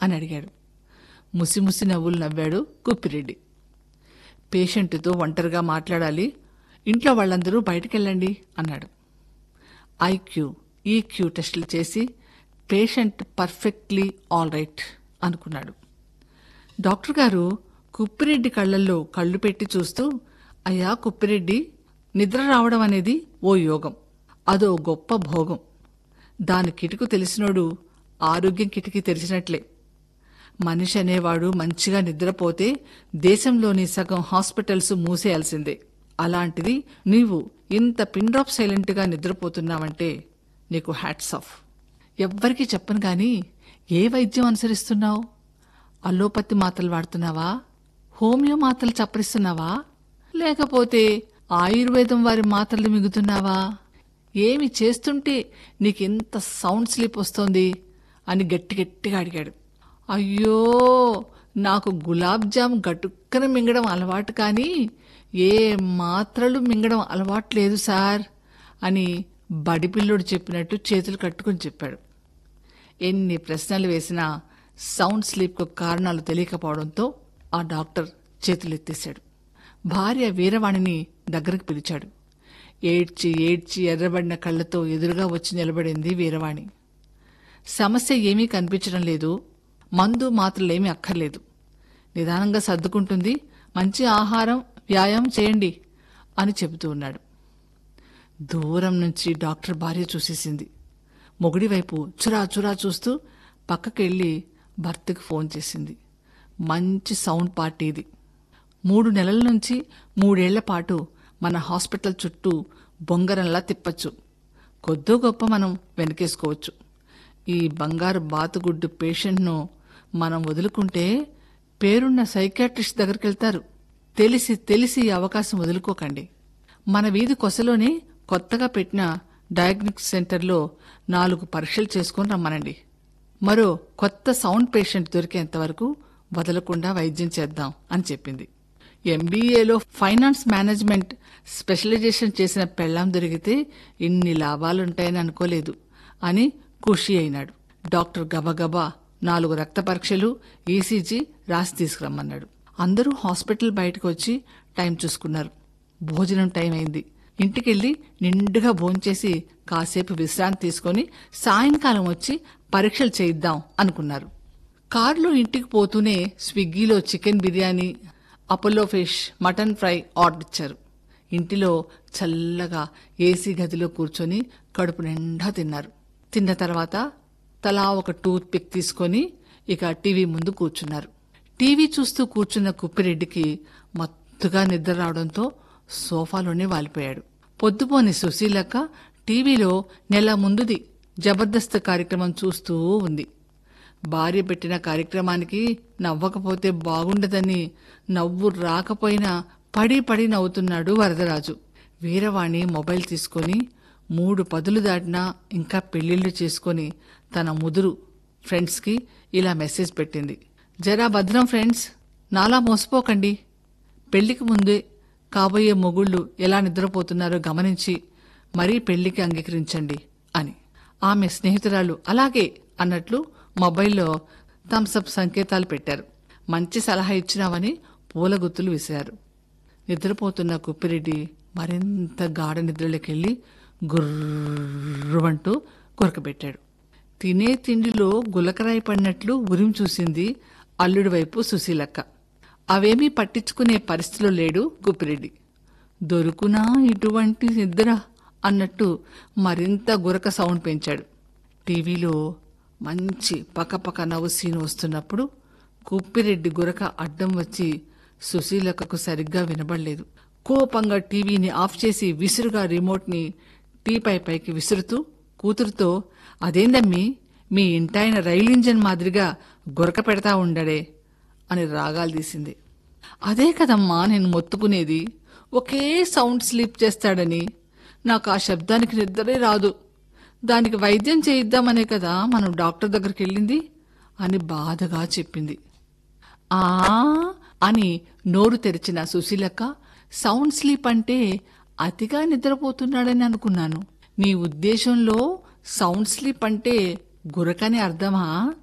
అని అడిగాడు ముసిముసి నవ్వులు నవ్వాడు కుప్పిరెడ్డి పేషెంట్తో ఒంటరిగా మాట్లాడాలి ఇంట్లో వాళ్ళందరూ బయటికెళ్ళండి అన్నాడు ఐక్యూ ఈక్యూ టెస్టులు చేసి పేషెంట్ పర్ఫెక్ట్లీ ఆల్ రైట్ అనుకున్నాడు డాక్టర్ గారు కుప్పిరెడ్డి కళ్ళల్లో కళ్ళు పెట్టి చూస్తూ అయ్యా కుప్పిరెడ్డి నిద్ర రావడం అనేది ఓ యోగం అదో గొప్ప భోగం దాని కిటుకు తెలిసినోడు ఆరోగ్యం కిటికీ తెరిచినట్లే మనిషి అనేవాడు మంచిగా నిద్రపోతే దేశంలోని సగం హాస్పిటల్స్ మూసేయాల్సిందే అలాంటిది నీవు ఇంత పిన్ డ్రాప్ సైలెంట్గా నిద్రపోతున్నావంటే నీకు హ్యాట్స్ ఆఫ్ ఎవ్వరికీ చెప్పను గాని ఏ వైద్యం అనుసరిస్తున్నావు అల్లోపతి మాత్రలు వాడుతున్నావా హోమియో మాత్రలు చప్పరిస్తున్నావా లేకపోతే ఆయుర్వేదం వారి మాత్రలు మిగుతున్నావా ఏమి చేస్తుంటే నీకెంత సౌండ్ స్లీప్ వస్తోంది అని గట్టి గట్టిగా అడిగాడు అయ్యో నాకు గులాబ్ జామ్ గటుక్కన మింగడం అలవాటు కానీ ఏ మాత్రలు మింగడం అలవాటు లేదు సార్ అని బడిపిల్లోడు చెప్పినట్టు చేతులు కట్టుకుని చెప్పాడు ఎన్ని ప్రశ్నలు వేసినా సౌండ్ స్లీప్కు కారణాలు తెలియకపోవడంతో ఆ డాక్టర్ చేతులెత్తేశాడు భార్య వీరవాణిని దగ్గరకు పిలిచాడు ఏడ్చి ఏడ్చి ఎర్రబడిన కళ్ళతో ఎదురుగా వచ్చి నిలబడింది వీరవాణి సమస్య ఏమీ కనిపించడం లేదు మందు మాత్రలేమీ అక్కర్లేదు నిదానంగా సర్దుకుంటుంది మంచి ఆహారం వ్యాయామం చేయండి అని చెబుతూ ఉన్నాడు దూరం నుంచి డాక్టర్ భార్య చూసేసింది మొగుడి వైపు చురా చురా చూస్తూ పక్కకెళ్ళి భర్తకు ఫోన్ చేసింది మంచి సౌండ్ పార్టీ ఇది మూడు నెలల నుంచి మూడేళ్ల పాటు మన హాస్పిటల్ చుట్టూ బొంగరంలా తిప్పచ్చు కొద్దో గొప్ప మనం వెనకేసుకోవచ్చు ఈ బంగారు బాతుగుడ్డు పేషెంట్ను మనం వదులుకుంటే పేరున్న సైకాట్రిస్ట్ దగ్గరికి వెళ్తారు తెలిసి తెలిసి ఈ అవకాశం వదులుకోకండి మన వీధి కొసలోనే కొత్తగా పెట్టిన డయాగ్నిక్ సెంటర్లో నాలుగు పరీక్షలు చేసుకొని రమ్మనండి మరో కొత్త సౌండ్ పేషెంట్ దొరికేంత వరకు వదలకుండా వైద్యం చేద్దాం అని చెప్పింది ఎంబీఏలో ఫైనాన్స్ మేనేజ్మెంట్ స్పెషలైజేషన్ చేసిన పెళ్ళాం దొరికితే ఇన్ని లాభాలుంటాయని అనుకోలేదు అని ఖుషి అయినాడు డాక్టర్ గబగబా నాలుగు రక్త పరీక్షలు ఈసీజీ రాసి తీసుకురమ్మన్నాడు అందరూ హాస్పిటల్ బయటకు వచ్చి టైం చూసుకున్నారు భోజనం టైం అయింది ఇంటికెళ్ళి నిండుగా భోంచేసి కాసేపు విశ్రాంతి తీసుకొని సాయంకాలం వచ్చి పరీక్షలు చేయిద్దాం అనుకున్నారు కారులో ఇంటికి పోతూనే స్విగ్గీలో chicken biryani Apollo fish mutton fry order ఇచ్చారు ఇంటిలో చల్లగా ఏసీ గదిలో కూర్చొని కడుపు నిండా తిన్నారు తిన్న తర్వాత తలా ఒక టూత్ పిక్ తీసుకొని ఇక టీవీ ముందు కూర్చున్నారు టీవీ చూస్తూ కూర్చున్న కుప్పిరెడ్డికి మత్తుగా నిద్ర రావడంతో సోఫాలోనే వాలిపోయాడు పొద్దుపోని సుశీలక్క టీవీలో నెల ముందుది జబర్దస్త్ కార్యక్రమం చూస్తూ ఉంది భార్య పెట్టిన కార్యక్రమానికి నవ్వకపోతే బాగుండదని నవ్వు రాకపోయినా పడి పడి నవ్వుతున్నాడు వరదరాజు వీరవాణి మొబైల్ తీసుకొని మూడు పదులు దాటినా ఇంకా పెళ్లిళ్లు చేసుకొని తన ముదురు ఫ్రెండ్స్కి ఇలా మెసేజ్ పెట్టింది జరా భద్రం ఫ్రెండ్స్ నాలా మోసపోకండి పెళ్లికి ముందే కాబోయే మొగుళ్ళు ఎలా నిద్రపోతున్నారో గమనించి మరీ పెళ్లికి అంగీకరించండి అని ఆమె స్నేహితురాలు అలాగే అన్నట్లు మొబైల్లో థమ్సప్ సంకేతాలు పెట్టారు మంచి సలహా ఇచ్చినావని పూల గుత్తులు విసిరారు నిద్రపోతున్న కుప్పిరెడ్డి మరింత గాఢ నిద్రలోకెళ్ళి గుర్రుమంటూ కొరకబెట్టాడు తినే తిండిలో గులకరాయి పడినట్లు ఉరిం చూసింది అల్లుడి వైపు సుశీలక్క అవేమీ పట్టించుకునే పరిస్థితిలో లేడు గుప్పిరెడ్డి దొరుకునా ఇటువంటి నిద్ర అన్నట్టు మరింత గురక సౌండ్ పెంచాడు టీవీలో మంచి పకపక నవ్వు సీన్ వస్తున్నప్పుడు కుప్పిరెడ్డి గురక అడ్డం వచ్చి సుశీలక్కకు సరిగ్గా వినబడలేదు కోపంగా టీవీని ఆఫ్ చేసి విసురుగా రిమోట్ని టీపై పైకి విసురుతూ కూతురుతో అదేందమ్మీ మీ ఇంటాయన రైలు ఇంజన్ మాదిరిగా గురక పెడతా ఉండడే అని రాగాలు తీసింది అదే కదమ్మా నేను మొత్తుకునేది ఒకే సౌండ్ స్లీప్ చేస్తాడని నాకు ఆ శబ్దానికి నిద్రే రాదు దానికి వైద్యం చేయిద్దామనే కదా మనం డాక్టర్ దగ్గరికి వెళ్ళింది అని బాధగా చెప్పింది ఆ అని నోరు తెరిచిన సుశీలక్క సౌండ్ స్లీప్ అంటే అతిగా నిద్రపోతున్నాడని అనుకున్నాను నీ ఉద్దేశంలో సౌండ్ స్లీప్ అంటే గురకని అర్థమా